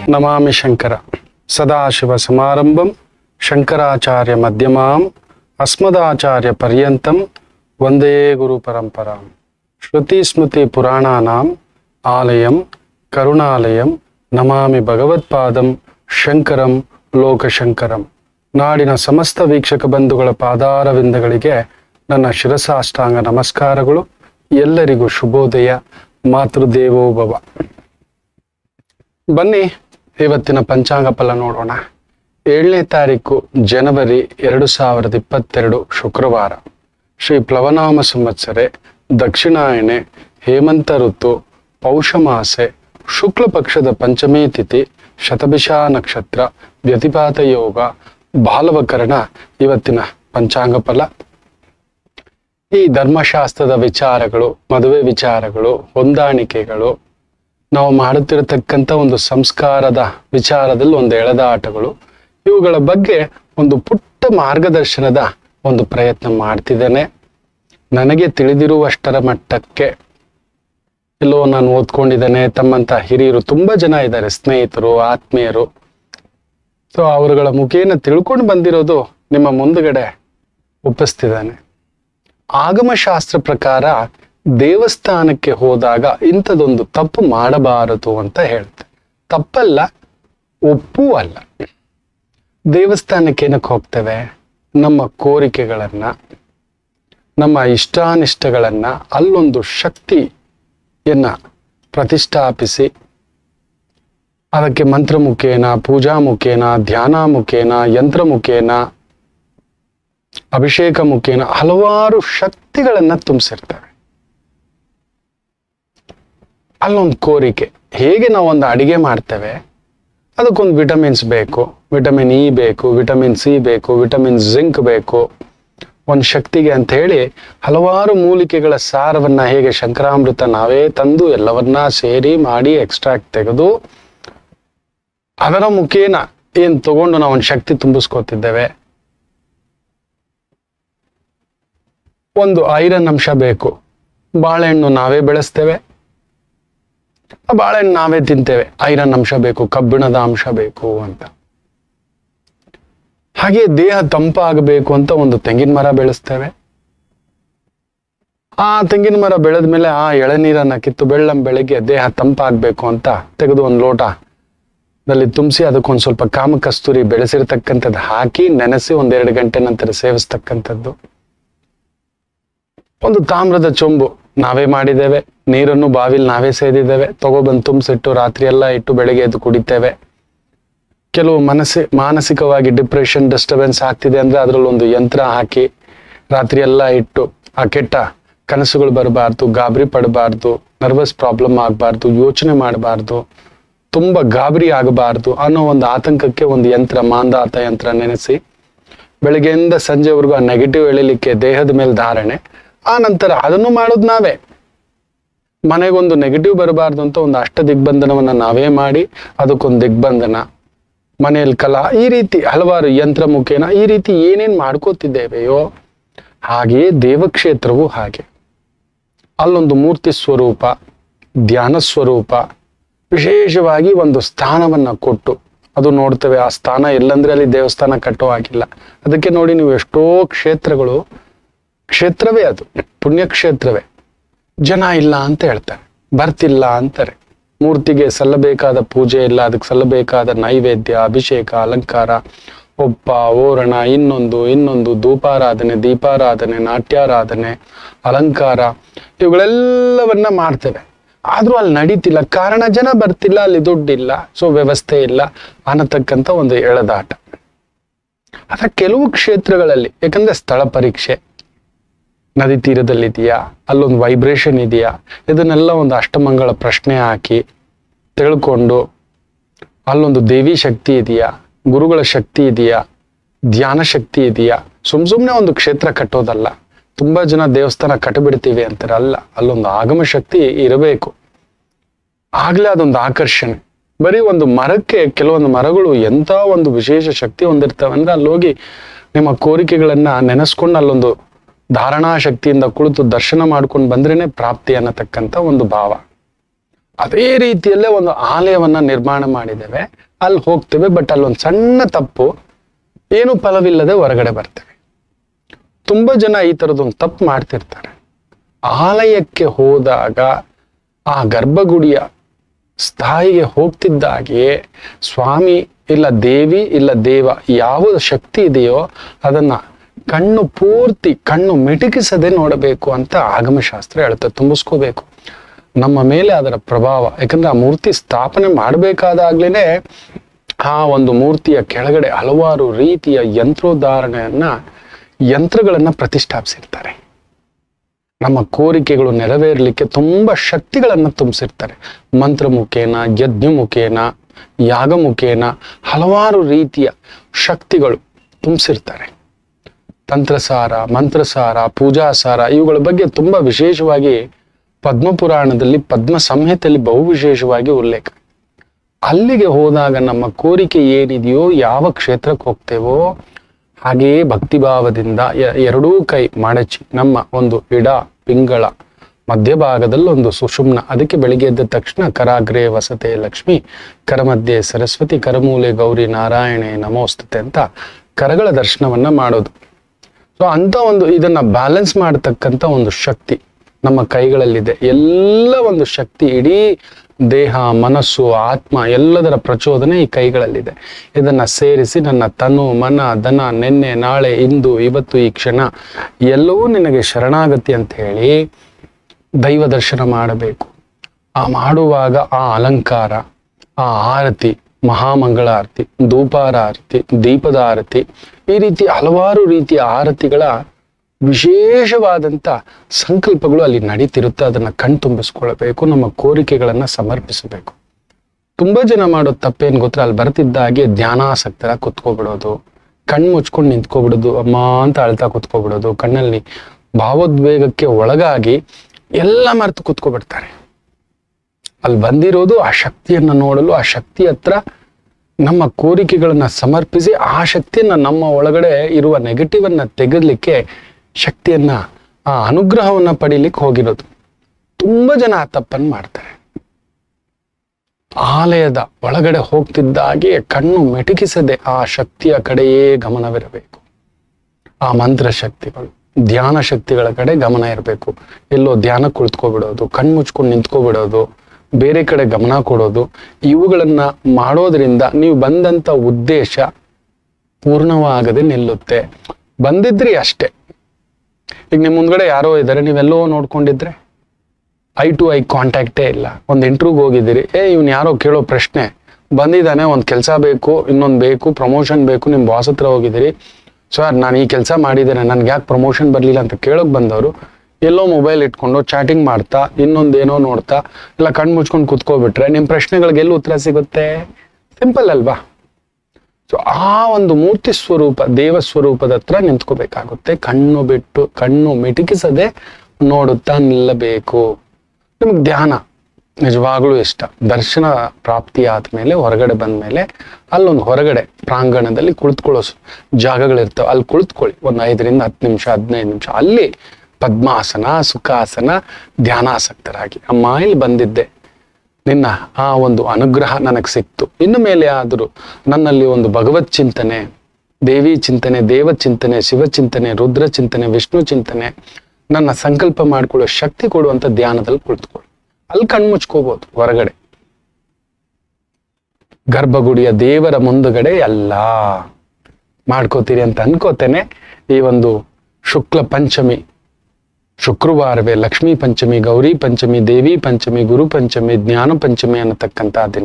ನಮಾಮಿ ಶಂಕರ ಸದಾಶಿವ ಸಮಾರಂಭಂ ಶಂಕರಾಚಾರ್ಯ ಮಧ್ಯಮಾಂ ಅಸ್ಮದಾಚಾರ್ಯ ಪರ್ಯಂತಂ ವಂದೇ ಗುರು ಪರಂಪರಾಂ ಶ್ರುತಿ ಸ್ಮೃತಿ ಪುರಾಣಾನಾಂ ಆಲಯಂ ಕರುಣಾಲಯಂ ನಮಾಮಿ ಭಗವತ್ಪಾದಂ ಶಂಕರಂ ಲೋಕಶಂಕರಂ ನಾಡಿನ ಸಮಸ್ತ ವೀಕ್ಷಕ ಬಂಧುಗಳ ಪಾದಾರವಿಂದಗಳಿಗೆ ನನ್ನ ಶಿರಸಾಷ್ಟಾಂಗ ನಮಸ್ಕಾರಗಳು ಎಲ್ಲರಿಗೂ ಶುಭೋದಯ ಮಾತೃದೇವೋಭವ ಬನ್ನಿ ಇವತ್ತಿನ ಪಂಚಾಂಗ ಫಲ ನೋಡೋಣ ಏಳನೇ ತಾರೀಕು ಜನವರಿ ಎರಡು ಸಾವಿರದ ಇಪ್ಪತ್ತೆರಡು ಶುಕ್ರವಾರ ಶ್ರೀ ಪ್ಲವನಾಮ ಸಂವತ್ಸರೆ ದಕ್ಷಿಣಾಯಣೆ ಹೇಮಂತ ಋತು ಪೌಷಮಾಸೆ ಶುಕ್ಲ ಪಕ್ಷದ ಪಂಚಮೇ ತಿಥಿ ಶತಭಿಷಾ ನಕ್ಷತ್ರ ವ್ಯತಿಪಾತ ಯೋಗ ಬಾಲವಕರಣ ಇವತ್ತಿನ ಪಂಚಾಂಗ ಫಲ ಈ ಧರ್ಮಶಾಸ್ತ್ರದ ವಿಚಾರಗಳು ಮದುವೆ ವಿಚಾರಗಳು ಹೊಂದಾಣಿಕೆಗಳು ನಾವು ಮಾಡುತ್ತಿರತಕ್ಕಂಥ ಒಂದು ಸಂಸ್ಕಾರದ ವಿಚಾರದಲ್ಲಿ ಒಂದು ಎಳೆದಾಟಗಳು ಇವುಗಳ ಬಗ್ಗೆ ಒಂದು ಪುಟ್ಟ ಮಾರ್ಗದರ್ಶನದ ಒಂದು ಪ್ರಯತ್ನ ಮಾಡ್ತಿದ್ದೇನೆ ನನಗೆ ತಿಳಿದಿರುವಷ್ಟರ ಮಟ್ಟಕ್ಕೆ ಎಲ್ಲೋ ನಾನು ಓದ್ಕೊಂಡಿದ್ದೇನೆ ತಮ್ಮಂತ ಹಿರಿಯರು ತುಂಬಾ ಜನ ಇದ್ದಾರೆ ಸ್ನೇಹಿತರು ಆತ್ಮೀಯರು ಸೊ ಅವರುಗಳ ಮುಖೇನ ತಿಳ್ಕೊಂಡು ಬಂದಿರೋದು ನಿಮ್ಮ ಮುಂದುಗಡೆ ಒಪ್ಪಿಸ್ತಿದ್ದಾನೆ ಆಗಮಶಾಸ್ತ್ರ ಪ್ರಕಾರ ದೇವಸ್ಥಾನಕ್ಕೆ ಹೋದಾಗ ಇಂಥದೊಂದು ತಪ್ಪು ಮಾಡಬಾರದು ಅಂತ ಹೇಳುತ್ತೆ ತಪ್ಪಲ್ಲ ಒಪ್ಪೂ ಅಲ್ಲ ದೇವಸ್ಥಾನಕ್ಕೆ ಏನಕ್ಕೆ ಹೋಗ್ತೇವೆ ನಮ್ಮ ಕೋರಿಕೆಗಳನ್ನ ನಮ್ಮ ಇಷ್ಟಾನಿಷ್ಟಗಳನ್ನ ಅಲ್ಲೊಂದು ಶಕ್ತಿಯನ್ನ ಪ್ರತಿಷ್ಠಾಪಿಸಿ ಅದಕ್ಕೆ ಮಂತ್ರ ಮುಖೇನ ಪೂಜಾ ಮುಖೇನ ಧ್ಯಾನ ಮುಖೇನ ಯಂತ್ರ ಮುಖೇನ ಅಭಿಷೇಕ ಮುಖೇನ ಹಲವಾರು ಶಕ್ತಿಗಳನ್ನ ತುಂಬಿಸಿರ್ತವೆ ಅಲ್ಲೊಂದು ಕೋರಿಕೆ ಹೇಗೆ ನಾವು ಒಂದು ಅಡಿಗೆ ಮಾಡ್ತೇವೆ ಅದಕ್ಕೊಂದು ವಿಟಮಿನ್ಸ್ ಬೇಕು ವಿಟಮಿನ್ ಇ ಬೇಕು ವಿಟಮಿನ್ ಸಿ ಬೇಕು ವಿಟಮಿನ್ ಜಿಂಕ್ ಬೇಕು ಒಂದು ಶಕ್ತಿಗೆ ಅಂತ ಹೇಳಿ ಹಲವಾರು ಮೂಲಿಕೆಗಳ ಸಾರವನ್ನ ಹೇಗೆ ಶಂಕರಾಮೃತ ನಾವೇ ತಂದು ಎಲ್ಲವನ್ನ ಸೇರಿ ಮಾಡಿ ಎಕ್ಸ್ಟ್ರಾಕ್ಟ್ ತೆಗೆದು ಅದರ ಮುಖೇನ ಏನ್ ತಗೊಂಡು ನಾವು ಒಂದು ಶಕ್ತಿ ತುಂಬಿಸ್ಕೋತಿದ್ದೇವೆ ಒಂದು ಐರನ್ ಅಂಶ ಬೇಕು ಬಾಳೆಹಣ್ಣು ನಾವೇ ಬೆಳೆಸ್ತೇವೆ ಆ ಬಾಳೆಹಣ್ಣು ನಾವೇ ತಿಂತೇವೆ ಐರನ್ ಅಂಶ ಬೇಕು ಕಬ್ಬಿಣದ ಅಂಶ ಬೇಕು ಅಂತ ಹಾಗೆ ದೇಹ ತಂಪಾಗಬೇಕು ಅಂತ ಒಂದು ತೆಂಗಿನ ಮರ ಬೆಳೆಸ್ತೇವೆ ಆ ತೆಂಗಿನ ಮರ ಬೆಳೆದ ಮೇಲೆ ಆ ಎಳನೀರನ್ನ ಕಿತ್ತು ಬೆಳ್ಳಂ ಬೆಳಗ್ಗೆ ದೇಹ ತಂಪಾಗಬೇಕು ಅಂತ ತೆಗೆದು ಒಂದು ಲೋಟ ದಲ್ಲಿ ತುಂಬಿಸಿ ಅದಕ್ಕೊಂದು ಸ್ವಲ್ಪ ಕಾಮಕಸ್ತೂರಿ ಬೆಳೆಸಿರ್ತಕ್ಕಂಥದ್ದು ಹಾಕಿ ನೆನೆಸಿ ಒಂದೆರಡು ಗಂಟೆ ನಂತರ ಸೇವಿಸ್ತಕ್ಕಂಥದ್ದು ಒಂದು ತಾಮ್ರದ ಚೊಂಬು ನಾವೇ ಮಾಡಿದ್ದೇವೆ ನೀರನ್ನು ಬಾವಿಲಿ ನಾವೇ ಸೇದಿದ್ದೇವೆ ತಗೊಬಂದು ತುಂಬಿಸಿಟ್ಟು ರಾತ್ರಿ ಎಲ್ಲ ಇಟ್ಟು ಬೆಳಗ್ಗೆ ಎದ್ದು ಕುಡಿತೇವೆ ಕೆಲವು ಮನಸ್ಸಿ ಮಾನಸಿಕವಾಗಿ ಡಿಪ್ರೆಷನ್ ಡಿಸ್ಟರ್ಬೆನ್ಸ್ ಆಗ್ತಿದೆ ಅಂದ್ರೆ ಅದ್ರಲ್ಲಿ ಒಂದು ಯಂತ್ರ ಹಾಕಿ ರಾತ್ರಿ ಎಲ್ಲ ಇಟ್ಟು ಆ ಕೆಟ್ಟ ಕನಸುಗಳು ಬರಬಾರ್ದು ಗಾಬರಿ ಪಡಬಾರ್ದು ನರ್ವಸ್ ಪ್ರಾಬ್ಲಮ್ ಆಗಬಾರ್ದು ಯೋಚನೆ ಮಾಡಬಾರ್ದು ತುಂಬಾ ಗಾಬರಿ ಆಗಬಾರ್ದು ಅನ್ನೋ ಒಂದು ಆತಂಕಕ್ಕೆ ಒಂದು ಯಂತ್ರ ಮಾಂದಾತ ಯಂತ್ರ ನೆನೆಸಿ ಬೆಳಗ್ಗೆಯಿಂದ ಸಂಜೆವರೆಗೂ ಆ ನೆಗೆಟಿವ್ ಎಳಿಲಿಕ್ಕೆ ದೇಹದ ಮೇಲೆ ಧಾರಣೆ ಆ ನಂತರ ಅದನ್ನು ಮಾಡೋದು ನಾವೇ ಮನೆಗೊಂದು ನೆಗೆಟಿವ್ ಬರಬಾರ್ದು ಅಂತ ಒಂದು ಅಷ್ಟ ದಿಗ್ಬಂಧನವನ್ನ ನಾವೇ ಮಾಡಿ ಅದಕ್ಕೊಂದು ದಿಗ್ಬಂಧನ ಮನೆಯಲ್ಲಿ ಕಲಾ ಈ ರೀತಿ ಹಲವಾರು ಯಂತ್ರ ಮುಖೇನ ಈ ರೀತಿ ಏನೇನ್ ಮಾಡ್ಕೋತಿದ್ದೇವೆಯೋ ಹಾಗೆಯೇ ದೇವಕ್ಷೇತ್ರವು ಹಾಗೆ ಅಲ್ಲೊಂದು ಮೂರ್ತಿ ಸ್ವರೂಪ ಧ್ಯಾನ ಸ್ವರೂಪ ವಿಶೇಷವಾಗಿ ಒಂದು ಸ್ಥಾನವನ್ನ ಕೊಟ್ಟು ಅದು ನೋಡ್ತೇವೆ ಆ ಸ್ಥಾನ ಎಲ್ಲಂದ್ರೆ ಅಲ್ಲಿ ದೇವಸ್ಥಾನ ಕಟ್ಟೋ ಹಾಗಿಲ್ಲ ಅದಕ್ಕೆ ನೋಡಿ ನೀವು ಎಷ್ಟೋ ಕ್ಷೇತ್ರಗಳು ಕ್ಷೇತ್ರವೇ ಅದು ಪುಣ್ಯಕ್ಷೇತ್ರವೇ ಜನ ಇಲ್ಲ ಅಂತ ಹೇಳ್ತಾರೆ ಬರ್ತಿಲ್ಲ ಅಂತಾರೆ ಮೂರ್ತಿಗೆ ಸಲ್ಲಬೇಕಾದ ಪೂಜೆ ಇಲ್ಲ ಅದಕ್ಕೆ ಸಲ್ಲಬೇಕಾದ ನೈವೇದ್ಯ ಅಭಿಷೇಕ ಅಲಂಕಾರ ಒಪ್ಪ ಓರಣ ಇನ್ನೊಂದು ಇನ್ನೊಂದು ಧೂಪಾರಾಧನೆ ದೀಪಾರಾಧನೆ ನಾಟ್ಯಾರಾಧನೆ ಅಲಂಕಾರ ಇವುಗಳೆಲ್ಲವನ್ನ ಮಾಡ್ತೇವೆ ಆದ್ರೂ ಅಲ್ಲಿ ನಡೀತಿಲ್ಲ ಕಾರಣ ಜನ ಬರ್ತಿಲ್ಲ ಅಲ್ಲಿ ದುಡ್ಡಿಲ್ಲ ಸೊ ವ್ಯವಸ್ಥೆ ಇಲ್ಲ ಅನ್ನತಕ್ಕಂಥ ಒಂದು ಎಳೆದಾಟ ಆದ್ರೆ ಕೆಲವು ಕ್ಷೇತ್ರಗಳಲ್ಲಿ ಯಾಕಂದ್ರೆ ಸ್ಥಳ ಪರೀಕ್ಷೆ ನದಿ ತೀರದಲ್ಲಿದೆಯಾ ಅಲ್ಲೊಂದು ವೈಬ್ರೇಷನ್ ಇದೆಯಾ ಇದನ್ನೆಲ್ಲ ಒಂದು ಅಷ್ಟಮಂಗಳ ಪ್ರಶ್ನೆ ಹಾಕಿ ತಿಳ್ಕೊಂಡು ಅಲ್ಲೊಂದು ದೇವಿ ಶಕ್ತಿ ಇದೆಯಾ ಗುರುಗಳ ಶಕ್ತಿ ಇದೆಯಾ ಧ್ಯಾನ ಶಕ್ತಿ ಇದೆಯಾ ಸುಮ್ ಸುಮ್ನೆ ಒಂದು ಕ್ಷೇತ್ರ ಕಟ್ಟೋದಲ್ಲ ತುಂಬಾ ಜನ ದೇವಸ್ಥಾನ ಕಟ್ಟಬಿಡ್ತೀವಿ ಅಂತಾರೆ ಅಲ್ಲ ಅಲ್ಲೊಂದು ಆಗಮ ಶಕ್ತಿ ಇರಬೇಕು ಆಗ್ಲೇ ಅದೊಂದು ಆಕರ್ಷಣೆ ಬರೀ ಒಂದು ಮರಕ್ಕೆ ಕೆಲವೊಂದು ಮರಗಳು ಎಂತ ಒಂದು ವಿಶೇಷ ಶಕ್ತಿ ಹೊಂದಿರ್ತವೆ ಅಂದ್ರೆ ಅಲ್ಲಿ ಹೋಗಿ ನಿಮ್ಮ ಕೋರಿಕೆಗಳನ್ನ ನೆನೆಸ್ಕೊಂಡು ಅಲ್ಲೊಂದು ಧಾರಣಾ ಶಕ್ತಿಯಿಂದ ಕುಳಿತು ದರ್ಶನ ಮಾಡ್ಕೊಂಡು ಬಂದ್ರೇನೆ ಪ್ರಾಪ್ತಿ ಅನ್ನತಕ್ಕಂಥ ಒಂದು ಭಾವ ಅದೇ ರೀತಿಯಲ್ಲೇ ಒಂದು ಆಲಯವನ್ನ ನಿರ್ಮಾಣ ಮಾಡಿದ್ದೇವೆ ಅಲ್ಲಿ ಹೋಗ್ತೇವೆ ಬಟ್ ಅಲ್ಲೊಂದು ಸಣ್ಣ ತಪ್ಪು ಏನು ಫಲವಿಲ್ಲದೆ ಹೊರಗಡೆ ಬರ್ತೇವೆ ತುಂಬಾ ಜನ ಈ ಥರದೊಂದು ತಪ್ಪು ಮಾಡ್ತಿರ್ತಾರೆ ಆಲಯಕ್ಕೆ ಹೋದಾಗ ಆ ಗರ್ಭಗುಡಿಯ ಸ್ಥಾಯಿಗೆ ಹೋಗ್ತಿದ್ದಾಗೆಯೇ ಸ್ವಾಮಿ ಇಲ್ಲ ದೇವಿ ಇಲ್ಲ ದೇವ ಯಾವ ಶಕ್ತಿ ಇದೆಯೋ ಅದನ್ನ ಕಣ್ಣು ಪೂರ್ತಿ ಕಣ್ಣು ಮಿಟುಕಿಸದೆ ನೋಡಬೇಕು ಅಂತ ಆಗಮಶಾಸ್ತ್ರ ಹೇಳುತ್ತೆ ತುಂಬಿಸ್ಕೋಬೇಕು ನಮ್ಮ ಮೇಲೆ ಅದರ ಪ್ರಭಾವ ಯಾಕಂದ್ರೆ ಆ ಮೂರ್ತಿ ಸ್ಥಾಪನೆ ಮಾಡಬೇಕಾದಾಗ್ಲೇನೆ ಆ ಒಂದು ಮೂರ್ತಿಯ ಕೆಳಗಡೆ ಹಲವಾರು ರೀತಿಯ ಯಂತ್ರೋದ್ಧಾರಣೆಯನ್ನ ಯಂತ್ರಗಳನ್ನ ಪ್ರತಿಷ್ಠಾಪಿಸಿರ್ತಾರೆ ನಮ್ಮ ಕೋರಿಕೆಗಳು ನೆರವೇರಲಿಕ್ಕೆ ತುಂಬಾ ಶಕ್ತಿಗಳನ್ನು ತುಂಬಿಸಿರ್ತಾರೆ ಮಂತ್ರ ಮುಖೇನ ಯಜ್ಞ ಮುಖೇನ ಯಾಗ ಮುಖೇನ ಹಲವಾರು ರೀತಿಯ ಶಕ್ತಿಗಳು ತುಂಬಿಸಿರ್ತಾರೆ ತಂತ್ರಸಾರ ಮಂತ್ರಸಾರ ಪೂಜಾಸಾರ ಇವುಗಳ ಬಗ್ಗೆ ತುಂಬಾ ವಿಶೇಷವಾಗಿ ಪದ್ಮಪುರಾಣದಲ್ಲಿ ಪದ್ಮ ಸಂಹಿತೆಯಲ್ಲಿ ಬಹು ವಿಶೇಷವಾಗಿ ಉಲ್ಲೇಖ ಅಲ್ಲಿಗೆ ಹೋದಾಗ ನಮ್ಮ ಕೋರಿಕೆ ಏನಿದೆಯೋ ಯಾವ ಕ್ಷೇತ್ರಕ್ಕೆ ಹೋಗ್ತೇವೋ ಹಾಗೆಯೇ ಭಕ್ತಿಭಾವದಿಂದ ಎ- ಎರಡೂ ಕೈ ಮಡಚಿ ನಮ್ಮ ಒಂದು ಇಡ ಪಿಂಗಳ ಮಧ್ಯಭಾಗದಲ್ಲಿ ಒಂದು ಸುಷುಮ್ನ ಅದಕ್ಕೆ ಬೆಳಿಗ್ಗೆ ಎದ್ದ ತಕ್ಷಣ ಕರಾಗ್ರೆ ವಸತೆ ಲಕ್ಷ್ಮಿ ಕರಮಧ್ಯೆ ಸರಸ್ವತಿ ಕರಮೂಲೆ ಗೌರಿ ನಾರಾಯಣೆ ನಮೋಸ್ತತೆ ಅಂತ ಕರಗಳ ದರ್ಶನವನ್ನ ಮಾಡೋದು ಸೊ ಅಂತ ಒಂದು ಇದನ್ನ ಬ್ಯಾಲೆನ್ಸ್ ಮಾಡತಕ್ಕಂತ ಒಂದು ಶಕ್ತಿ ನಮ್ಮ ಕೈಗಳಲ್ಲಿದೆ ಎಲ್ಲ ಒಂದು ಶಕ್ತಿ ಇಡೀ ದೇಹ ಮನಸ್ಸು ಆತ್ಮ ಎಲ್ಲದರ ಪ್ರಚೋದನೆ ಈ ಕೈಗಳಲ್ಲಿದೆ ಇದನ್ನ ಸೇರಿಸಿ ನನ್ನ ತನು ಮನ ದನ ನೆನ್ನೆ ನಾಳೆ ಇಂದು ಇವತ್ತು ಈ ಕ್ಷಣ ಎಲ್ಲವೂ ನಿನಗೆ ಶರಣಾಗತಿ ಅಂತ ಹೇಳಿ ದೈವ ದರ್ಶನ ಮಾಡಬೇಕು ಆ ಮಾಡುವಾಗ ಆ ಅಲಂಕಾರ ಆ ಆರತಿ ಮಹಾಮಂಗಳ ಆರತಿ ಧೂಪಾರ ಆರತಿ ದೀಪದ ಆರತಿ ಈ ರೀತಿ ಹಲವಾರು ರೀತಿಯ ಆರತಿಗಳ ವಿಶೇಷವಾದಂಥ ಸಂಕಲ್ಪಗಳು ಅಲ್ಲಿ ನಡೀತಿರುತ್ತೆ ಅದನ್ನ ಕಣ್ತುಂಬಿಸ್ಕೊಳ್ಬೇಕು ನಮ್ಮ ಕೋರಿಕೆಗಳನ್ನ ಸಮರ್ಪಿಸಬೇಕು ತುಂಬಾ ಜನ ಮಾಡೋ ತಪ್ಪೇನ್ ಗೊತ್ತಾ ಅಲ್ಲಿ ಬರ್ತಿದ್ದ ಹಾಗೆ ಧ್ಯಾನಾಸಕ್ತರ ಕುತ್ಕೋಬಿಡೋದು ಕಣ್ಣು ಮುಚ್ಕೊಂಡು ನಿಂತ್ಕೊಬಿಡೋದು ಅಮ್ಮ ಅಂತ ಅಳ್ತಾ ಕುತ್ಕೋಬಿಡೋದು ಕಣ್ಣಲ್ಲಿ ಭಾವೋದ್ವೇಗಕ್ಕೆ ಒಳಗಾಗಿ ಎಲ್ಲ ಮರೆತು ಕುತ್ಕೊಬಿಡ್ತಾರೆ ಅಲ್ಲಿ ಬಂದಿರೋದು ಆ ಶಕ್ತಿಯನ್ನ ನೋಡಲು ಆ ಶಕ್ತಿ ಹತ್ರ ನಮ್ಮ ಕೋರಿಕೆಗಳನ್ನ ಸಮರ್ಪಿಸಿ ಆ ಶಕ್ತಿಯನ್ನ ನಮ್ಮ ಒಳಗಡೆ ಇರುವ ನೆಗೆಟಿವ್ ಅನ್ನ ತೆಗೆದ್ಲಿಕ್ಕೆ ಶಕ್ತಿಯನ್ನ ಆ ಅನುಗ್ರಹವನ್ನ ಪಡಿಲಿಕ್ಕೆ ಹೋಗಿರೋದು ತುಂಬಾ ಜನ ಆ ತಪ್ಪನ್ನು ಮಾಡ್ತಾರೆ ಆಲಯದ ಒಳಗಡೆ ಹೋಗ್ತಿದ್ದಾಗೆ ಕಣ್ಣು ಮೆಟುಕಿಸದೆ ಆ ಶಕ್ತಿಯ ಕಡೆಯೇ ಗಮನವಿರಬೇಕು ಆ ಮಂತ್ರ ಶಕ್ತಿಗಳು ಧ್ಯಾನ ಶಕ್ತಿಗಳ ಕಡೆ ಗಮನ ಇರಬೇಕು ಎಲ್ಲೋ ಧ್ಯಾನ ಕುಳಿತುಕೊಬಿಡೋದು ಕಣ್ಣು ಮುಚ್ಕೊಂಡು ನಿಂತ್ಕೊಬಿಡೋದು ಬೇರೆ ಕಡೆ ಗಮನ ಕೊಡೋದು ಇವುಗಳನ್ನ ಮಾಡೋದ್ರಿಂದ ನೀವು ಬಂದಂತ ಉದ್ದೇಶ ಪೂರ್ಣವಾಗದೆ ನಿಲ್ಲುತ್ತೆ ಬಂದಿದ್ರಿ ಅಷ್ಟೇ ಈಗ ನಿಮ್ಮ ಮುಂದ್ಗಡೆ ಯಾರೋ ಇದ್ದಾರೆ ನೀವೆಲ್ಲೋ ನೋಡ್ಕೊಂಡಿದ್ರೆ ಐ ಟು ಐ ಕಾಂಟ್ಯಾಕ್ಟೇ ಇಲ್ಲ ಒಂದು ಇಂಟ್ರ್ಯೂಗೆ ಹೋಗಿದ್ದೀರಿ ಏ ಇವ್ನು ಯಾರೋ ಕೇಳೋ ಪ್ರಶ್ನೆ ಬಂದಿದ್ದಾನೆ ಒಂದು ಕೆಲಸ ಬೇಕು ಇನ್ನೊಂದು ಬೇಕು ಪ್ರಮೋಷನ್ ಬೇಕು ನಿಮ್ಮ ಬಾಸ್ ಹತ್ರ ಹೋಗಿದ್ದೀರಿ ಸರ್ ನಾನು ಈ ಕೆಲಸ ಮಾಡಿದ್ದೇನೆ ನನ್ಗೆ ಯಾಕೆ ಪ್ರಮೋಷನ್ ಬರಲಿಲ್ಲ ಅಂತ ಕೇಳೋಕೆ ಬಂದವರು ಎಲ್ಲೋ ಮೊಬೈಲ್ ಇಟ್ಕೊಂಡು ಚಾಟಿಂಗ್ ಮಾಡ್ತಾ ಇನ್ನೊಂದೇನೋ ನೋಡ್ತಾ ಇಲ್ಲ ಕಣ್ಣು ಮುಚ್ಕೊಂಡು ಕುತ್ಕೋಬಿಟ್ರೆ ನಿಮ್ಮ ಪ್ರಶ್ನೆಗಳಿಗೆ ಎಲ್ಲಿ ಉತ್ತರ ಸಿಗುತ್ತೆ ಸಿಂಪಲ್ ಅಲ್ವಾ ಸೊ ಆ ಒಂದು ಮೂರ್ತಿ ಸ್ವರೂಪ ದೇವ ಸ್ವರೂಪದ ಹತ್ರ ನಿಂತ್ಕೋಬೇಕಾಗುತ್ತೆ ಕಣ್ಣು ಬಿಟ್ಟು ಕಣ್ಣು ಮಿಟುಕಿಸದೆ ನೋಡುತ್ತಾ ನಿಲ್ಲಬೇಕು ನಿಮಗೆ ಧ್ಯಾನ ನಿಜವಾಗ್ಲೂ ಇಷ್ಟ ದರ್ಶನ ಪ್ರಾಪ್ತಿ ಆದ್ಮೇಲೆ ಹೊರಗಡೆ ಬಂದ್ಮೇಲೆ ಅಲ್ಲೊಂದು ಹೊರಗಡೆ ಪ್ರಾಂಗಣದಲ್ಲಿ ಕುಳಿತುಕೊಳ್ಳೋ ಸ್- ಜಾಗಗಳಿರ್ತವೆ ಅಲ್ಲಿ ಕುಳಿತುಕೊಳ್ಳಿ ಒಂದು ಐದರಿಂದ ಹತ್ತು ನಿಮಿಷ ಹದಿನೈದು ನಿಮಿಷ ಅಲ್ಲಿ ಪದ್ಮಾಸನ ಸುಖಾಸನ ಧ್ಯಾನಾಸಕ್ತರಾಗಿ ಅಮ್ಮ ಇಲ್ಲಿ ಬಂದಿದ್ದೆ ನಿನ್ನ ಆ ಒಂದು ಅನುಗ್ರಹ ನನಗೆ ಸಿಕ್ತು ಇನ್ನು ಮೇಲೆ ಆದರೂ ನನ್ನಲ್ಲಿ ಒಂದು ಭಗವತ್ ಚಿಂತನೆ ದೇವಿ ಚಿಂತನೆ ದೇವ ಚಿಂತನೆ ಶಿವ ಚಿಂತನೆ ರುದ್ರ ಚಿಂತನೆ ವಿಷ್ಣು ಚಿಂತನೆ ನನ್ನ ಸಂಕಲ್ಪ ಮಾಡ್ಕೊಳ್ಳೋ ಶಕ್ತಿ ಕೊಡುವಂತ ಧ್ಯಾನದಲ್ಲಿ ಕುಳಿತುಕೊಳ್ಳಿ ಅಲ್ಲಿ ಕಣ್ಮುಚ್ಕೋಬಹುದು ಹೊರಗಡೆ ಗರ್ಭಗುಡಿಯ ದೇವರ ಮುಂದುಗಡೆ ಎಲ್ಲ ಮಾಡ್ಕೋತೀರಿ ಅಂತ ಅನ್ಕೋತೇನೆ ಈ ಒಂದು ಶುಕ್ಲ ಪಂಚಮಿ ಶುಕ್ರವಾರವೇ ಲಕ್ಷ್ಮೀ ಪಂಚಮಿ ಗೌರಿ ಪಂಚಮಿ ದೇವಿ ಪಂಚಮಿ ಗುರು ಪಂಚಮಿ ಜ್ಞಾನ ಪಂಚಮಿ ಅನ್ನತಕ್ಕಂಥ ದಿನ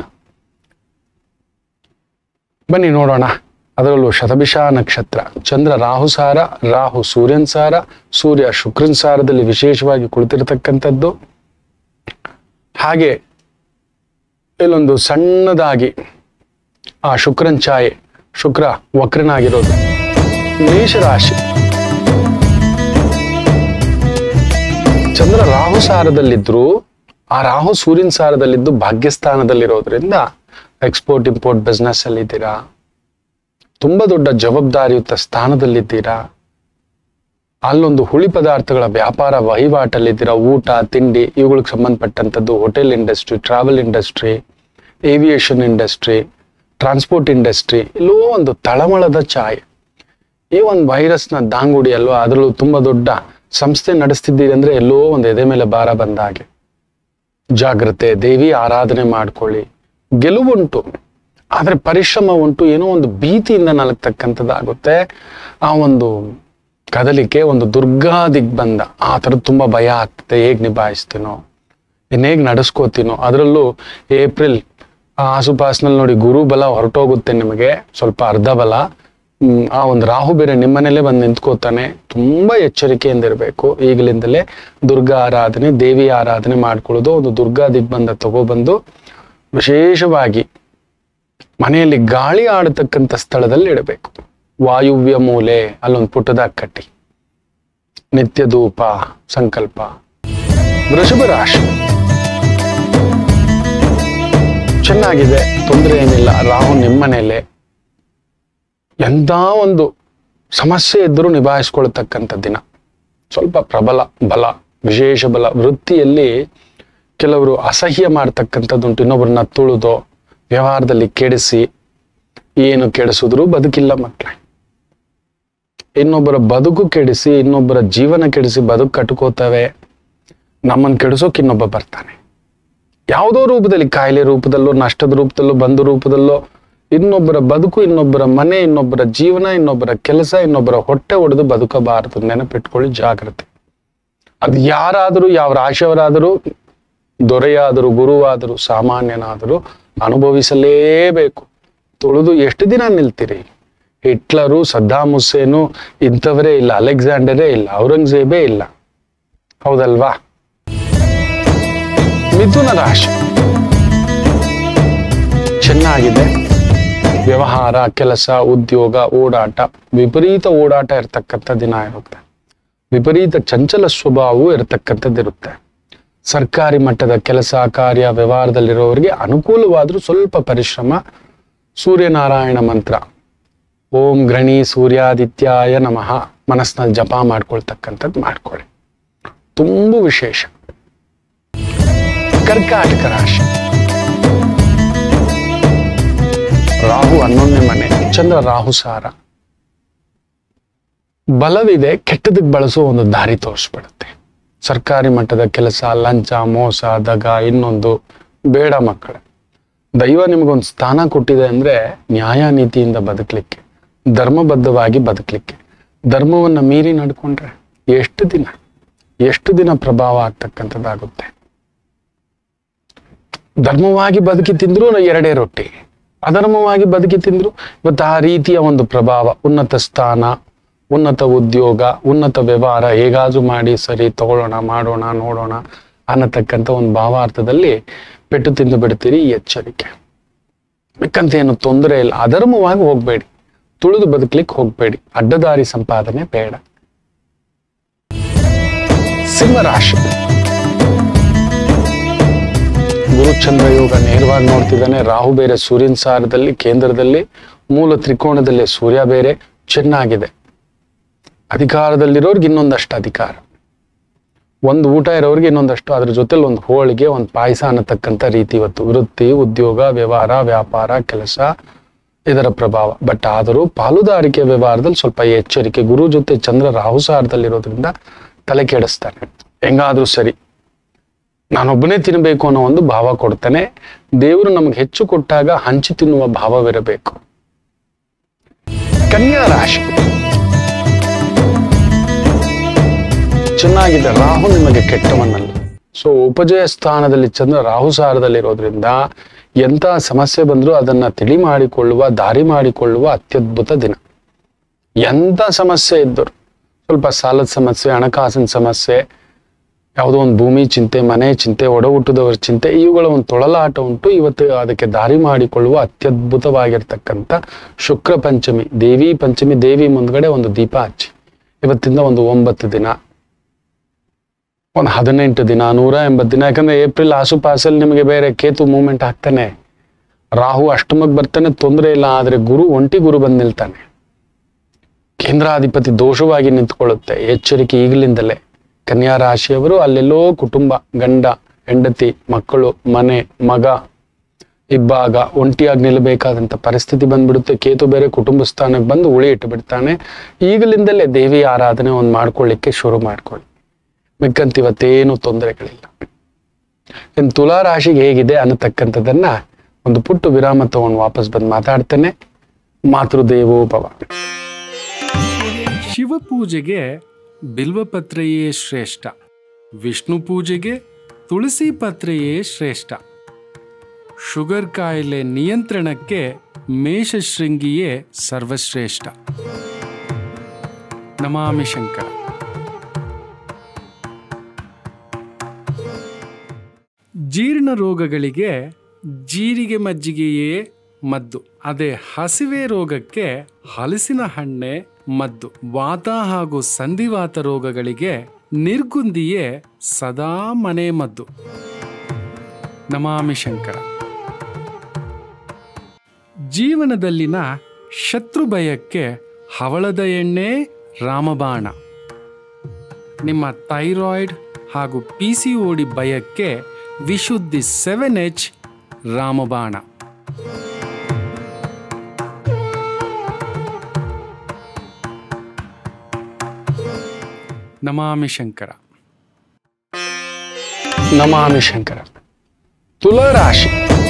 ಬನ್ನಿ ನೋಡೋಣ ಅದರಲ್ಲೂ ಶತಭಿಷ ನಕ್ಷತ್ರ ಚಂದ್ರ ರಾಹು ಸಾರ ರಾಹು ಸೂರ್ಯನ್ ಸಾರ ಸೂರ್ಯ ಶುಕ್ರನ್ ಸಾರದಲ್ಲಿ ವಿಶೇಷವಾಗಿ ಕುಳಿತಿರತಕ್ಕಂಥದ್ದು ಹಾಗೆ ಇಲ್ಲೊಂದು ಸಣ್ಣದಾಗಿ ಆ ಶುಕ್ರನ್ ಛಾಯೆ ಶುಕ್ರ ವಕ್ರನಾಗಿರೋದು ಮೇಷರಾಶಿ ಚಂದ್ರ ರಾಹು ಸಾರದಲ್ಲಿದ್ರು ಆ ರಾಹು ಸೂರ್ಯನ ಸಾರದಲ್ಲಿದ್ದು ಭಾಗ್ಯಸ್ಥಾನದಲ್ಲಿರೋದ್ರಿಂದ ಎಕ್ಸ್ಪೋರ್ಟ್ ಇಂಪೋರ್ಟ್ ಬಿಸ್ನೆಸ್ ಅಲ್ಲಿ ಇದ್ದೀರಾ ತುಂಬಾ ದೊಡ್ಡ ಜವಾಬ್ದಾರಿಯುತ ಸ್ಥಾನದಲ್ಲಿದ್ದೀರಾ ಅಲ್ಲೊಂದು ಹುಳಿ ಪದಾರ್ಥಗಳ ವ್ಯಾಪಾರ ವಹಿವಾಟಲ್ಲಿದ್ದೀರಾ ಊಟ ತಿಂಡಿ ಇವುಗಳಿಗೆ ಸಂಬಂಧಪಟ್ಟಂಥದ್ದು hotel industry travel industry aviation industry transport industry ಎಲ್ಲೋ ಒಂದು ತಳಮಳದ ಛಾಯೆ ಈ ಒಂದು ವೈರಸ್ನ ದಾಂಗುಡಿ ಅಲ್ವಾ ಅದರಲ್ಲೂ ತುಂಬಾ ದೊಡ್ಡ ಸಂಸ್ಥೆ ನಡೆಸ್ತಿದ್ದೀರಿ ಅಂದ್ರೆ ಎಲ್ಲೋ ಒಂದು ಎದೆ ಮೇಲೆ ಭಾರ ಬಂದ ಹಾಗೆ ಜಾಗ್ರತೆ ದೇವಿ ಆರಾಧನೆ ಮಾಡ್ಕೊಳ್ಳಿ ಗೆಲುವುಂಟು ಆದ್ರೆ ಪರಿಶ್ರಮ ಉಂಟು ಏನೋ ಒಂದು ಭೀತಿಯಿಂದ ನಲಗ್ತಕ್ಕಂಥದ್ದಾಗುತ್ತೆ ಆ ಒಂದು ಕದಲಿಕೆ ಒಂದು ದುರ್ಗಾ ದಿಗ್ಬಂಧ ಆ ಥರದ್ದು ತುಂಬಾ ಭಯ ಆಗ್ತದೆ ಹೇಗ್ ನಿಭಾಯಿಸ್ತೀನೋ ಇನ್ನು ಹೇಗ್ ನಡೆಸ್ಕೋತೀನೋ ಅದರಲ್ಲೂ ಏಪ್ರಿಲ್ ಆ ಆಸುಪಾಸಿನಲ್ಲಿ ನೋಡಿ ಗುರು ಬಲ ಹೊರಟೋಗುತ್ತೆ ನಿಮಗೆ ಸ್ವಲ್ಪ ಅರ್ಧ ಬಲ ಹ್ಮ್, ಆ ಒಂದು ರಾಹು ಬೇರೆ ನಿಮ್ಮನೇಲೆ ಬಂದು ನಿಂತ್ಕೋತಾನೆ ತುಂಬಾ ಎಚ್ಚರಿಕೆಯಿಂದ ಇರಬೇಕು ಈಗಲಿಂದಲೇ ದುರ್ಗಾ ಆರಾಧನೆ ದೇವಿ ಆರಾಧನೆ ಮಾಡ್ಕೊಳ್ಳೋದು ಒಂದು ದುರ್ಗಾ ದಿಗ್ಬಂಧ ತಗೊಬಂದು ವಿಶೇಷವಾಗಿ ಮನೆಯಲ್ಲಿ ಗಾಳಿ ಆಡತಕ್ಕಂಥ ಸ್ಥಳದಲ್ಲಿ ಇಡಬೇಕು ವಾಯುವ್ಯ ಮೂಲೆ ಅಲ್ಲೊಂದು ಪುಟ್ಟದಾಗ ಕಟ್ಟಿ ನಿತ್ಯ ಧೂಪ ಸಂಕಲ್ಪ ವೃಷಭ ರಾಶಿ ಚೆನ್ನಾಗಿದೆ ತೊಂದರೆ ಏನಿಲ್ಲ ರಾಹು ನಿಮ್ಮನೇಲೆ ಎಂಥ ಒಂದು ಸಮಸ್ಯೆ ಇದ್ರೂ ನಿಭಾಯಿಸ್ಕೊಳ್ತಕ್ಕಂಥ ದಿನ ಸ್ವಲ್ಪ ಪ್ರಬಲ ಬಲ ವಿಶೇಷ ಬಲ ವೃತ್ತಿಯಲ್ಲಿ ಕೆಲವರು ಅಸಹ್ಯ ಮಾಡ್ತಕ್ಕಂಥದ್ದುಂಟು ಇನ್ನೊಬ್ಬರನ್ನ ತುಳಿದೋ ವ್ಯವಹಾರದಲ್ಲಿ ಕೆಡಿಸಿ ಏನು ಕೆಡಿಸಿದ್ರು ಬದುಕಿಲ್ಲ ಮಕ್ಕಳೇ ಇನ್ನೊಬ್ಬರ ಬದುಕು ಕೆಡಿಸಿ ಇನ್ನೊಬ್ಬರ ಜೀವನ ಕೆಡಿಸಿ ಬದುಕು ಕಟ್ಕೋತವೆ ನಮ್ಮನ್ನು ಕೆಡಿಸೋಕೆ ಇನ್ನೊಬ್ಬ ಬರ್ತಾನೆ ಯಾವುದೋ ರೂಪದಲ್ಲಿ ಕಾಯಿಲೆ ರೂಪದಲ್ಲೋ ನಷ್ಟದ ರೂಪದಲ್ಲೋ ಬಂಧು ರೂಪದಲ್ಲೋ ಇನ್ನೊಬ್ಬರ ಬದುಕು ಇನ್ನೊಬ್ಬರ ಮನೆ ಇನ್ನೊಬ್ಬರ ಜೀವನ ಇನ್ನೊಬ್ಬರ ಕೆಲಸ ಇನ್ನೊಬ್ಬರ ಹೊಟ್ಟೆ ಒಡೆದು ಬದುಕಬಾರದು ನೆನಪಿಟ್ಕೊಳ್ಳಿ ಜಾಗ್ರತೆ ಅದು ಯಾರಾದರೂ ಯಾವ ರಾಶಿಯವರಾದರೂ ದೊರೆಯಾದರೂ ಗುರುವಾದರೂ ಸಾಮಾನ್ಯನಾದರೂ ಅನುಭವಿಸಲೇಬೇಕು ತುಳಿದು ಎಷ್ಟು ದಿನ ನಿಲ್ತೀರಿ ಹಿಟ್ಲರು ಸದ್ದಾಮ್ ಹುಸೇನು ಇಂಥವರೇ ಇಲ್ಲ ಅಲೆಕ್ಸಾಂಡರೇ ಇಲ್ಲ ಔರಂಗಜೇಬೇ ಇಲ್ಲ ಹೌದಲ್ವಾ ಮಿಥುನ ರಾಶಿ ಚೆನ್ನಾಗಿದೆ ವ್ಯವಹಾರ ಕೆಲಸ ಉದ್ಯೋಗ ಓಡಾಟ ವಿಪರೀತ ಓಡಾಟ ಇರತಕ್ಕಂಥ ದಿನ ಇರುತ್ತೆ ವಿಪರೀತ ಚಂಚಲ ಸ್ವಭಾವವು ಇರತಕ್ಕಂಥದ್ದಿರುತ್ತೆ ಸರ್ಕಾರಿ ಮಟ್ಟದ ಕೆಲಸ ಕಾರ್ಯ ವ್ಯವಹಾರದಲ್ಲಿರೋರಿಗೆ ಅನುಕೂಲವಾದ್ರೂ ಸ್ವಲ್ಪ ಪರಿಶ್ರಮ ಸೂರ್ಯನಾರಾಯಣ ಮಂತ್ರ ಓಂ ಗ್ರಣಿ ಸೂರ್ಯಾದಿತ್ಯಾಯ ನಮಃ ಮನಸ್ಸಿನಲ್ಲಿ ಜಪ ಮಾಡ್ಕೊಳ್ತಕ್ಕಂಥದ್ದು ಮಾಡ್ಕೊಳ್ಳಿ ತುಂಬಾ ವಿಶೇಷ ಕರ್ಕಾಟಕ ರಾಶಿ ರಾಹು ಹನ್ನೊಂದನೇ ಮನೆ ಚಂದ್ರ ರಾಹು ಸಾರ ಬಲವಿದೆ ಕೆಟ್ಟದಕ್ಕೆ ಬಳಸೋ ಒಂದು ದಾರಿ ತೋರಿಸ್ಬಿಡುತ್ತೆ ಸರ್ಕಾರಿ ಮಟ್ಟದ ಕೆಲಸ ಲಂಚ ಮೋಸ ದಗ ಇನ್ನೊಂದು ಬೇಡ ಮಕ್ಕಳೇ ದೈವ ನಿಮಗೊಂದು ಸ್ಥಾನ ಕೊಟ್ಟಿದೆ ಅಂದ್ರೆ ನ್ಯಾಯ ನೀತಿಯಿಂದ ಬದುಕಲಿಕ್ಕೆ ಧರ್ಮಬದ್ಧವಾಗಿ ಬದುಕಲಿಕ್ಕೆ ಧರ್ಮವನ್ನ ಮೀರಿ ನಡ್ಕೊಂಡ್ರೆ ಎಷ್ಟು ದಿನ ಎಷ್ಟು ದಿನ ಪ್ರಭಾವ ಆಗ್ತಕ್ಕಂಥದ್ದಾಗುತ್ತೆ ಧರ್ಮವಾಗಿ ಬದುಕಿ ತಿಂದ್ರು ಎರಡೇ ರೊಟ್ಟಿ ಅಧರ್ಮವಾಗಿ ಬದುಕಿ ತಿಂದ್ರು ಇವತ್ತು ಆ ರೀತಿಯ ಒಂದು ಪ್ರಭಾವ ಉನ್ನತ ಸ್ಥಾನ ಉನ್ನತ ಉದ್ಯೋಗ ಉನ್ನತ ವ್ಯವಹಾರ ಹೇಗಾದ್ರೂ ಮಾಡಿ ಸರಿ ತಗೊಳ್ಳೋಣ ಮಾಡೋಣ ನೋಡೋಣ ಅನ್ನತಕ್ಕಂಥ ಒಂದು ಭಾವಾರ್ಥದಲ್ಲಿ ಪೆಟ್ಟು ತಿಂದು ಬಿಡ್ತೀರಿ ಈ ಎಚ್ಚರಿಕೆ ಬೇಕಂತ ಏನು ತೊಂದರೆ ಇಲ್ಲ ಅಧರ್ಮವಾಗಿ ಹೋಗ್ಬೇಡಿ ತುಳಿದು ಬದುಕಲಿಕ್ಕೆ ಹೋಗ್ಬೇಡಿ ಅಡ್ಡದಾರಿ ಸಂಪಾದನೆ ಬೇಡ ಸಿಂಹರಾಶಿ ಗುರುಚಂದ್ರ ಯೋಗ ನೇರವಾಗಿ ನೋಡ್ತಿದ್ದಾನೆ ರಾಹು ಬೇರೆ ಸೂರ್ಯನ ಸಾರದಲ್ಲಿ ಕೇಂದ್ರದಲ್ಲಿ ಮೂಲ ತ್ರಿಕೋಣದಲ್ಲಿ ಸೂರ್ಯ ಬೇರೆ ಚೆನ್ನಾಗಿದೆ ಅಧಿಕಾರದಲ್ಲಿರೋರ್ಗೆ ಇನ್ನೊಂದಷ್ಟು ಅಧಿಕಾರ ಒಂದು ಊಟ ಇರೋರಿಗೆ ಇನ್ನೊಂದಷ್ಟು ಅದ್ರ ಜೊತೆಲಿ ಒಂದು ಹೋಳಿಗೆ ಒಂದು ಪಾಯಸ ಅನ್ನತಕ್ಕಂಥ ರೀತಿ ಇವತ್ತು ವೃತ್ತಿ ಉದ್ಯೋಗ ವ್ಯವಹಾರ ವ್ಯಾಪಾರ ಕೆಲಸ ಇದರ ಪ್ರಭಾವ ಬಟ್ ಆದರೂ ಪಾಲುದಾರಿಕೆ ವ್ಯವಹಾರದಲ್ಲಿ ಸ್ವಲ್ಪ ಎಚ್ಚರಿಕೆ ಗುರು ಜೊತೆ ಚಂದ್ರ ರಾಹು ಸಾರದಲ್ಲಿರೋದ್ರಿಂದ ತಲೆ ಕೆಡಿಸ್ತಾನೆ ಹೆಂಗಾದ್ರೂ ಸರಿ ನಾನೊಬ್ಬನೇ ತಿನ್ನಬೇಕು ಅನ್ನೋ ಒಂದು ಭಾವ ಕೊಡ್ತಾನೆ ದೇವರು ನಮಗೆ ಹೆಚ್ಚು ಕೊಟ್ಟಾಗ ಹಂಚಿ ತಿನ್ನುವ ಭಾವವಿರಬೇಕು ಕನ್ಯಾ ರಾಶಿ ಚೆನ್ನಾಗಿದೆ ರಾಹು ನಿಮಗೆ ಕೆಟ್ಟವನ್ನಲ್ಲ ಸೊ ಉಪಜಯ ಸ್ಥಾನದಲ್ಲಿ ಚಂದ್ರ ರಾಹು ಸಾರದಲ್ಲಿರೋದ್ರಿಂದ ಎಂಥ ಸಮಸ್ಯೆ ಬಂದರೂ ಅದನ್ನ ತಿಳಿ ಮಾಡಿಕೊಳ್ಳುವ ದಾರಿ ಮಾಡಿಕೊಳ್ಳುವ ಅತ್ಯದ್ಭುತ ದಿನ ಎಂಥ ಸಮಸ್ಯೆ ಇದ್ದರು ಸ್ವಲ್ಪ ಸಾಲದ ಸಮಸ್ಯೆ ಹಣಕಾಸಿನ ಸಮಸ್ಯೆ ಯಾವುದೋ ಒಂದು ಭೂಮಿ ಚಿಂತೆ ಮನೆ ಚಿಂತೆ ಒಡ ಹುಟ್ಟಿದವರ ಚಿಂತೆ ಇವುಗಳ ಒಂದು ತೊಳಲಾಟ ಉಂಟು ಇವತ್ತು ಅದಕ್ಕೆ ದಾರಿ ಮಾಡಿಕೊಳ್ಳುವ ಅತ್ಯದ್ಭುತವಾಗಿರ್ತಕ್ಕಂಥ ಶುಕ್ರ ಪಂಚಮಿ ದೇವಿ ಪಂಚಮಿ ದೇವಿ ಮುಂದ್ಗಡೆ ಒಂದು ದೀಪ ಹಚ್ಚಿ ಇವತ್ತಿಂದ ಒಂದು ಒಂಬತ್ತು ದಿನ ಒಂದು ಹದಿನೆಂಟು ದಿನ ನೂರ ಎಂಬತ್ತು ದಿನ ಯಾಕಂದ್ರೆ ಏಪ್ರಿಲ್ ಆಸುಪಾಸಲ್ಲಿ ನಿಮಗೆ ಬೇರೆ ಕೇತು ಮೂವ್ಮೆಂಟ್ ಆಗ್ತಾನೆ ರಾಹು ಅಷ್ಟಮಕ್ಕೆ ಬರ್ತಾನೆ ತೊಂದರೆ ಇಲ್ಲ ಆದ್ರೆ ಗುರು ಒಂಟಿ ಗುರು ಬಂದು ನಿಲ್ತಾನೆ ಕೇಂದ್ರಾಧಿಪತಿ ದೋಷವಾಗಿ ನಿಂತ್ಕೊಳ್ಳುತ್ತೆ ಎಚ್ಚರಿಕೆ ಈಗಲಿಂದಲೇ ಕನ್ಯಾ ರಾಶಿಯವರು ಅಲ್ಲೆಲ್ಲೋ ಕುಟುಂಬ ಗಂಡ ಹೆಂಡತಿ ಮಕ್ಕಳು ಮನೆ ಮಗ ಇಬ್ಬಾಗ ಒಂಟಿಯಾಗಿ ನಿಲ್ಲಬೇಕಾದಂಥ ಪರಿಸ್ಥಿತಿ ಬಂದ್ಬಿಡುತ್ತೆ ಕೇತು ಬೇರೆ ಕುಟುಂಬ ಸ್ಥಾನಕ್ಕೆ ಬಂದು ಉಳಿ ಇಟ್ಟು ಬಿಡ್ತಾನೆ ಈಗಲಿಂದಲೇ ದೇವಿ ಆರಾಧನೆ ಒಂದು ಮಾಡ್ಕೊಳ್ಳಿಕ್ಕೆ ಶುರು ಮಾಡ್ಕೊಳ್ಳಿ ಮಿಕ್ಕಂತ ಇವತ್ತೇನು ತೊಂದರೆಗಳಿಲ್ಲ ಇನ್ನು ತುಲಾ ರಾಶಿಗೆ ಹೇಗಿದೆ ಅನ್ನತಕ್ಕಂಥದ್ದನ್ನ ಒಂದು ಪುಟ್ಟು ವಿರಾಮ ತಗೊಂಡು ವಾಪಸ್ ಬಂದು ಮಾತಾಡ್ತೇನೆ ಮಾತೃದೇವೋ ಭವ ಶಿವಪೂಜೆಗೆ ಬಿಲ್ವಪತ್ರೆಯೇ ಶ್ರೇಷ್ಠ ವಿಷ್ಣು ಪೂಜೆಗೆ ತುಳಸಿ ಪತ್ರೆಯೇ ಶ್ರೇಷ್ಠ ಶುಗರ್ ಕಾಯಿಲೆ ನಿಯಂತ್ರಣಕ್ಕೆ ಮೇಷಶೃಂಗಿಯೇ ಸರ್ವಶ್ರೇಷ್ಠ ನಮಾಮಿ ಶಂಕರ ಜೀರ್ಣ ರೋಗಗಳಿಗೆ ಜೀರಿಗೆ ಮಜ್ಜಿಗೆಯೇ ಮದ್ದು ಅದೇ ಹಸಿವೆ ರೋಗಕ್ಕೆ ಹಲಸಿನ ಹಣ್ಣೆ ಮದ್ದು ವಾತ ಹಾಗೂ ಸಂಧಿವಾತ ರೋಗಗಳಿಗೆ ನಿರ್ಗುಂದಿಯೇ ಸದಾ ಮನೆ ಮದ್ದು ನಮಾಮಿ ಶಂಕರ ಜೀವನದಲ್ಲಿನ ಶತ್ರು ಭಯಕ್ಕೆ ಹವಳದ ಎಣ್ಣೆ ರಾಮಬಾಣ ನಿಮ್ಮ ಥೈರಾಯ್ಡ್ ಹಾಗೂ ಪಿ ಸಿ ಓಡಿ ಭಯಕ್ಕೆ ವಿಶುದ್ಧಿ ಸೆವೆನ್ ಎಚ್ ರಾಮಬಾಣ ನಮಾಮಿ ಶಂಕರ ನಮಾಮಿ ಶಂಕರ ತುಲಾ ರಾಶಿ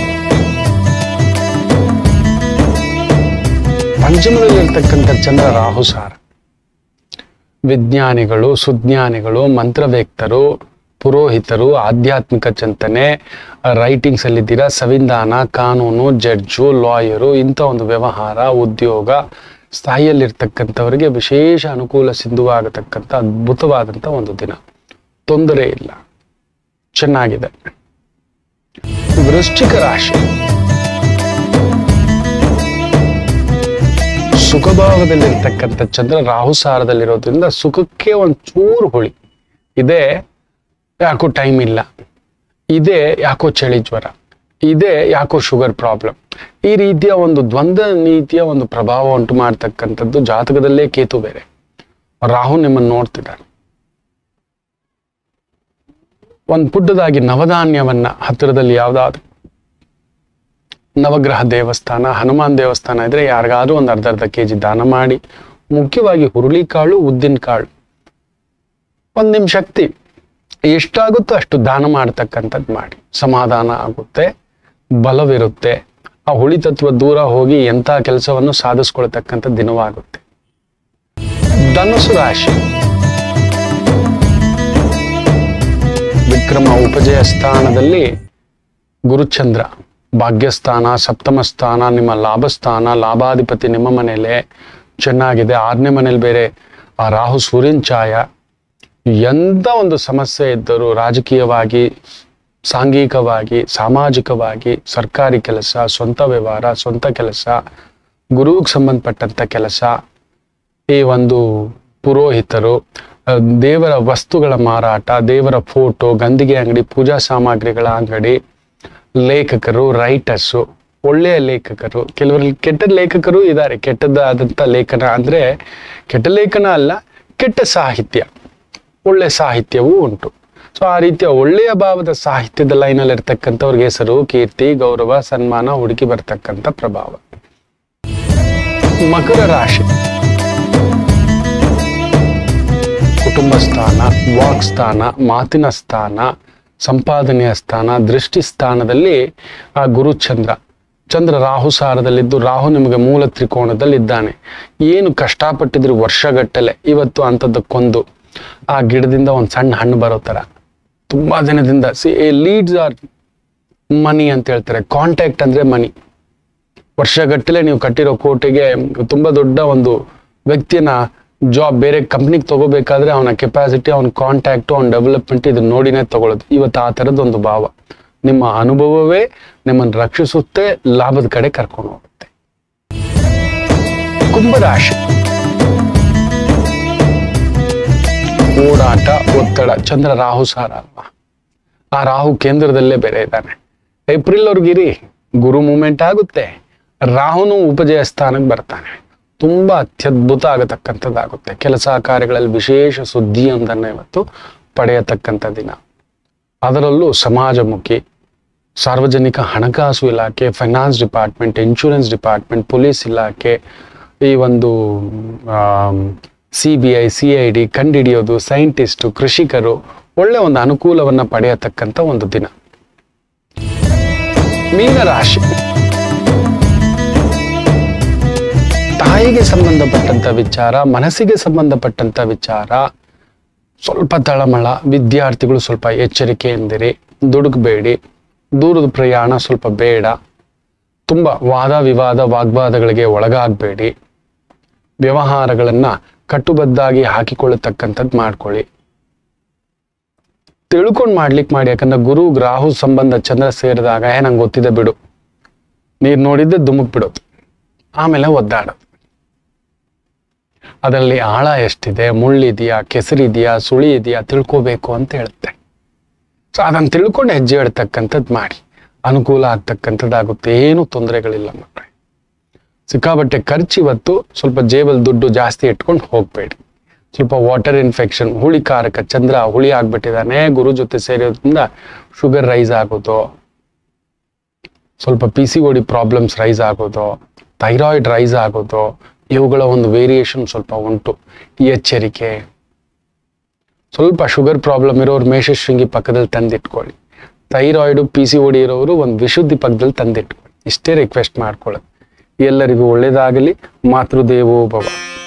ಪಂಚಮದಲ್ಲಿರ್ತಕ್ಕಂಥ ಚಂದ್ರ ರಾಹುಸಾರ ವಿಜ್ಞಾನಿಗಳು ಸುಜ್ಞಾನಿಗಳು ಮಂತ್ರವೇಕ್ತರು ಪುರೋಹಿತರು ಆಧ್ಯಾತ್ಮಿಕ ಚಿಂತನೆ ರೈಟಿಂಗ್ಸ್ ಅಲ್ಲಿದ್ದೀರಾ ಸಂವಿಧಾನ ಕಾನೂನು ಜಡ್ಜು ಲಾಯರು ಇಂಥ ಒಂದು ವ್ಯವಹಾರ ಉದ್ಯೋಗ ಸ್ಥಾಯಿಯಲ್ಲಿರ್ತಕ್ಕಂಥವರಿಗೆ ವಿಶೇಷ ಅನುಕೂಲ ಸಿದ್ಧವಾಗತಕ್ಕಂಥ ಅದ್ಭುತವಾದಂಥ ಒಂದು ದಿನ ತೊಂದರೆ ಇಲ್ಲ ಚೆನ್ನಾಗಿದೆ ವೃಶ್ಚಿಕ ರಾಶಿ ಸುಖಭಾವದಲ್ಲಿರ್ತಕ್ಕಂಥ ಚಂದ್ರ ರಾಹುಸಾರದಲ್ಲಿರೋದ್ರಿಂದ ಸುಖಕ್ಕೆ ಒಂದು ಚೂರು ಹುಳಿ ಇದೇ ಯಾಕೋ ಟೈಮ್ ಇಲ್ಲ ಇದೇ ಯಾಕೋ ಚಳಿ ಜ್ವರ ಇದೇ ಯಾಕೋ ಶುಗರ್ ಪ್ರಾಬ್ಲಮ್ ಈ ರೀತಿಯ ಒಂದು ದ್ವಂದ್ವ ನೀತಿಯ ಒಂದು ಪ್ರಭಾವ ಉಂಟು ಮಾಡ್ತಕ್ಕಂಥದ್ದು ಜಾತಕದಲ್ಲೇ ಕೇತು ಬೇರೆ ರಾಹು ನಿಮ್ಮನ್ನು ನೋಡ್ತಿದ್ದಾರೆ ಒಂದು ಪುಟ್ಟದಾಗಿ ನವಧಾನ್ಯವನ್ನ ಹತ್ತಿರದಲ್ಲಿ ಯಾವ್ದಾದ್ರು ನವಗ್ರಹ ದೇವಸ್ಥಾನ ಹನುಮಾನ್ ದೇವಸ್ಥಾನ ಇದ್ರೆ ಯಾರಿಗಾದ್ರೂ ಒಂದು ಅರ್ಧ ಅರ್ಧ ಕೆ ಜಿ ದಾನ ಮಾಡಿ ಮುಖ್ಯವಾಗಿ ಹುರುಳಿಕಾಳು ಉದ್ದಿನ ಕಾಳು ಒಂದು ನಿಮ್ಮ ಶಕ್ತಿ ಎಷ್ಟಾಗುತ್ತೋ ಅಷ್ಟು ದಾನ ಮಾಡ್ತಕ್ಕಂಥದ್ದು ಮಾಡಿ ಸಮಾಧಾನ ಆಗುತ್ತೆ ಬಲವಿರುತ್ತೆ ಆ ಹುಳಿ ತತ್ವ ದೂರ ಹೋಗಿ ಎಂಥ ಕೆಲಸವನ್ನು ಸಾಧಿಸ್ಕೊಳ್ತಕ್ಕಂಥ ದಿನವಾಗುತ್ತೆ ಧನುಸು ರಾಶಿ ವಿಕ್ರಮ ಉಪಜಯ ಸ್ಥಾನದಲ್ಲಿ ಗುರುಚಂದ್ರ ಭಾಗ್ಯಸ್ಥಾನ ಸಪ್ತಮ ಸ್ಥಾನ ನಿಮ್ಮ ಲಾಭಸ್ಥಾನ ಲಾಭಾಧಿಪತಿ ನಿಮ್ಮ ಮನೇಲೆ ಚೆನ್ನಾಗಿದೆ ಆರನೇ ಮನೇಲಿ ಬೇರೆ ಆ ರಾಹು ಸೂರ್ಯನ ಛಾಯ ಎಂಥ ಒಂದು ಸಮಸ್ಯೆ ಇದ್ದರೂ ರಾಜಕೀಯವಾಗಿ ಸಾಂಘಿಕವಾಗಿ ಸಾಮಾಜಿಕವಾಗಿ ಸರ್ಕಾರಿ ಕೆಲಸ ಸ್ವಂತ ವ್ಯವಹಾರ ಸ್ವಂತ ಕೆಲಸ ಗುರುವಿಗೆ ಸಂಬಂಧಪಟ್ಟಂಥ ಕೆಲಸ ಈ ಒಂದು ಪುರೋಹಿತರು ಆ, ದೇವರ ವಸ್ತುಗಳ ಮಾರಾಟ ದೇವರ ಫೋಟೋ ಗಂದಿಗೆ ಅಂಗಡಿ ಪೂಜಾ ಸಾಮಗ್ರಿಗಳ ಅಂಗಡಿ ಲೇಖಕರು ರೈಟರ್ಸು ಒಳ್ಳೆಯ ಲೇಖಕರು ಕೆಲವರಲ್ಲಿ ಕೆಟ್ಟ ಲೇಖಕರು ಇದ್ದಾರೆ ಕೆಟ್ಟದಾದಂಥ ಲೇಖನ ಅಂದ್ರೆ ಕೆಟ್ಟ ಲೇಖನ ಅಲ್ಲ ಕೆಟ್ಟ ಸಾಹಿತ್ಯ ಒಳ್ಳೆ ಸಾಹಿತ್ಯವೂ ಉಂಟು ಸೊ ಆ ರೀತಿಯ ಒಳ್ಳೆಯ ಭಾವದ ಸಾಹಿತ್ಯದ ಲೈನಲ್ಲಿ ಇರ್ತಕ್ಕಂಥವ್ರಿಗೆ ಹೆಸರು ಕೀರ್ತಿ ಗೌರವ ಸನ್ಮಾನ ಹುಡುಕಿ ಬರ್ತಕ್ಕಂಥ ಪ್ರಭಾವ ಮಕರ ರಾಶಿ ಕುಟುಂಬ ಸ್ಥಾನ ವಾಕ್ ಸ್ಥಾನ ಮಾತಿನ ಸ್ಥಾನ ಸಂಪಾದನೆಯ ಸ್ಥಾನ ದೃಷ್ಟಿ ಸ್ಥಾನದಲ್ಲಿ ಆ ಗುರು ಚಂದ್ರ ಚಂದ್ರ ರಾಹು ಸಾರದಲ್ಲಿದ್ದು ರಾಹು ನಿಮಗೆ ಮೂಲ ತ್ರಿಕೋಣದಲ್ಲಿ ಇದ್ದಾನೆ ಏನು ಕಷ್ಟಪಟ್ಟಿದ್ರು ವರ್ಷಗಟ್ಟಲೆ ಇವತ್ತು ಅಂಥದ್ದಕ್ಕೊಂದು ಆ ಗಿಡದಿಂದ ಒಂದು ಸಣ್ಣ ಹಣ್ಣು ಬರೋ ಥರ ತುಂಬಾ ದಿನದಿಂದ ಸಿ ಲೀಡ್ಸ್ ಆರ್ ಮನಿ ಅಂತ ಹೇಳ್ತಾರೆ ಕಾಂಟ್ಯಾಕ್ಟ್ ಅಂದ್ರೆ ಮನಿ ವರ್ಷಗಟ್ಟಲೆ ನೀವು ಕಟ್ಟಿರೋ ಕೋಟೆಗೆ ತುಂಬಾ ದೊಡ್ಡ ಒಂದು ವ್ಯಕ್ತಿಯನ್ನ ಜಾಬ್ ಬೇರೆ ಕಂಪ್ನಿಗೆ ತಗೋಬೇಕಾದ್ರೆ ಅವನ ಕೆಪಾಸಿಟಿ ಅವನ ಕಾಂಟ್ಯಾಕ್ಟ್ ಅವನ ಡೆವಲಪ್ಮೆಂಟ್ ಇದನ್ನ ನೋಡಿನೇ ತಗೊಳ್ಳೋದು ಇವತ್ತು ಆ ಥರದ್ದು ಒಂದು ಭಾವ ನಿಮ್ಮ ಅನುಭವವೇ ನಿಮ್ಮನ್ನು ರಕ್ಷಿಸುತ್ತೆ ಲಾಭದ ಕಡೆ ಕರ್ಕೊಂಡು ಹೋಗುತ್ತೆ ಕುಂಭರಾಶಿ ಓಡಾಟ ಒತ್ತಡ ಚಂದ್ರ ರಾಹು ಸಾರ ಅಲ್ವಾ ಆ ರಾಹು ಕೇಂದ್ರದಲ್ಲೇ ಬೇರೆ ಇದ್ದಾನೆ ಏಪ್ರಿಲ್ ಅವ್ರಿಗಿರಿ ಗುರು ಮೂಮೆಂಟ್ ಆಗುತ್ತೆ ರಾಹುನು ಉಪಜಯ ಸ್ಥಾನಕ್ಕೆ ಬರ್ತಾನೆ ತುಂಬಾ ಅತ್ಯದ್ಭುತ ಆಗತಕ್ಕಂಥದ್ದಾಗುತ್ತೆ ಕೆಲಸ ಕಾರ್ಯಗಳಲ್ಲಿ ವಿಶೇಷ ಸುದ್ದಿಯೊಂದನ್ನು ಇವತ್ತು ಪಡೆಯತಕ್ಕಂಥ ದಿನ ಅದರಲ್ಲೂ ಸಮಾಜಮುಖಿ ಸಾರ್ವಜನಿಕ ಹಣಕಾಸು ಇಲಾಖೆ finance department insurance department police ಇಲಾಖೆ ಈ ಒಂದು C B I C I D ಕಂಡುಹಿಡಿಯೋದು ಸೈಂಟಿಸ್ಟು ಕೃಷಿಕರು ಒಳ್ಳೆ ಒಂದು ಅನುಕೂಲವನ್ನು ಪಡೆಯತಕ್ಕಂಥ ಒಂದು ದಿನ ಮೀನರಾಶಿ ತಾಯಿಗೆ ಸಂಬಂಧಪಟ್ಟಂತ ವಿಚಾರ ಮನಸ್ಸಿಗೆ ಸಂಬಂಧಪಟ್ಟಂತ ವಿಚಾರ ಸ್ವಲ್ಪ ತಳಮಳ ವಿದ್ಯಾರ್ಥಿಗಳು ಸ್ವಲ್ಪ ಎಚ್ಚರಿಕೆಯಿಂದಿರಿ ದುಡುಕಬೇಡಿ ದೂರದ ಪ್ರಯಾಣ ಸ್ವಲ್ಪ ಬೇಡ ತುಂಬ ವಾದ ವಿವಾದ ವಾಗ್ವಾದಗಳಿಗೆ ಒಳಗಾಗಬೇಡಿ ವ್ಯವಹಾರಗಳನ್ನು ಕಟ್ಟುಬದ್ದಾಗಿ ಹಾಕಿಕೊಳ್ಳತಕ್ಕಂಥದ್ದು ಮಾಡ್ಕೊಳ್ಳಿ ತಿಳ್ಕೊಂಡು ಮಾಡ್ಲಿಕ್ಕೆ ಮಾಡಿ ಯಾಕಂದ್ರೆ ಗುರು ಗ್ರಾಹು ಸಂಬಂಧ ಚಂದ್ರ ಸೇರಿದಾಗ ಏ ನಂಗೆ ಗೊತ್ತಿದೆ ಬಿಡು ನೀರು ನೋಡಿದ್ದೆ ದುಮುಕ್ ಬಿಡೋದು ಆಮೇಲೆ ಒದ್ದಾಡೋದು ಅದರಲ್ಲಿ ಆಳ ಎಷ್ಟಿದೆ ಮುಳ್ಳಿದೆಯಾ ಕೆಸರಿದೆಯಾ ಸುಳಿ ಇದೆಯಾ ತಿಳ್ಕೋಬೇಕು ಅಂತ ಹೇಳುತ್ತೆ ಸೊ ಅದನ್ನು ತಿಳ್ಕೊಂಡು ಹೆಜ್ಜೆ ಇಡ್ತಕ್ಕಂಥದ್ದು ಮಾಡಿ ಅನುಕೂಲ ಆಗ್ತಕ್ಕಂಥದ್ದಾಗುತ್ತೆ ಏನು ತೊಂದರೆಗಳಿಲ್ಲ ಮಕ್ಕಳೇ ಸಿಕ್ಕಾಬಟ್ಟೆ ಖರ್ಚು ಇವತ್ತು ಸ್ವಲ್ಪ ಜೇಬಲ್ ದುಡ್ಡು ಜಾಸ್ತಿ ಇಟ್ಕೊಂಡು ಹೋಗಬೇಡಿ ಸ್ವಲ್ಪ ವಾಟರ್ ಇನ್ಫೆಕ್ಷನ್ ಹುಳಿಕಾರಕ ಚಂದ್ರ ಹುಳಿ ಆಗ್ಬಿಟ್ಟಿದ್ದಾನೆ ಗುರು ಜೊತೆ ಸೇರೋದ್ರಿಂದ ಶುಗರ್ ರೈಸ್ ಆಗೋದು ಸ್ವಲ್ಪ P C OD problems rise ಆಗೋದು ಥೈರಾಯ್ಡ್ ರೈಸ್ ಆಗೋದು ಇವುಗಳ ಒಂದು ವೇರಿಯೇಷನ್ ಸ್ವಲ್ಪ ಉಂಟು ಈ ಎಚ್ಚರಿಕೆ ಸ್ವಲ್ಪ ಶುಗರ್ ಪ್ರಾಬ್ಲಮ್ ಇರೋರು ಮೇಷಶೃಂಗಿ ಪಕ್ಕದಲ್ಲಿ ತಂದಿಟ್ಕೊಳ್ಳಿ ಥೈರಾಯ್ಡು ಪಿ ಸಿ ಓಡಿ ಇರೋರು ಒಂದು ವಿಶುದ್ಧಿ ಪಕ್ಕದಲ್ಲಿ ತಂದಿಟ್ಕೊಳ್ಳಿ ಇಷ್ಟೇ ರಿಕ್ವೆಸ್ಟ್ ಮಾಡ್ಕೊಳ್ಳೋದು ಎಲ್ಲರಿಗೂ ಒಳ್ಳೇದಾಗಲಿ ಮಾತೃದೇವೋ ಭವ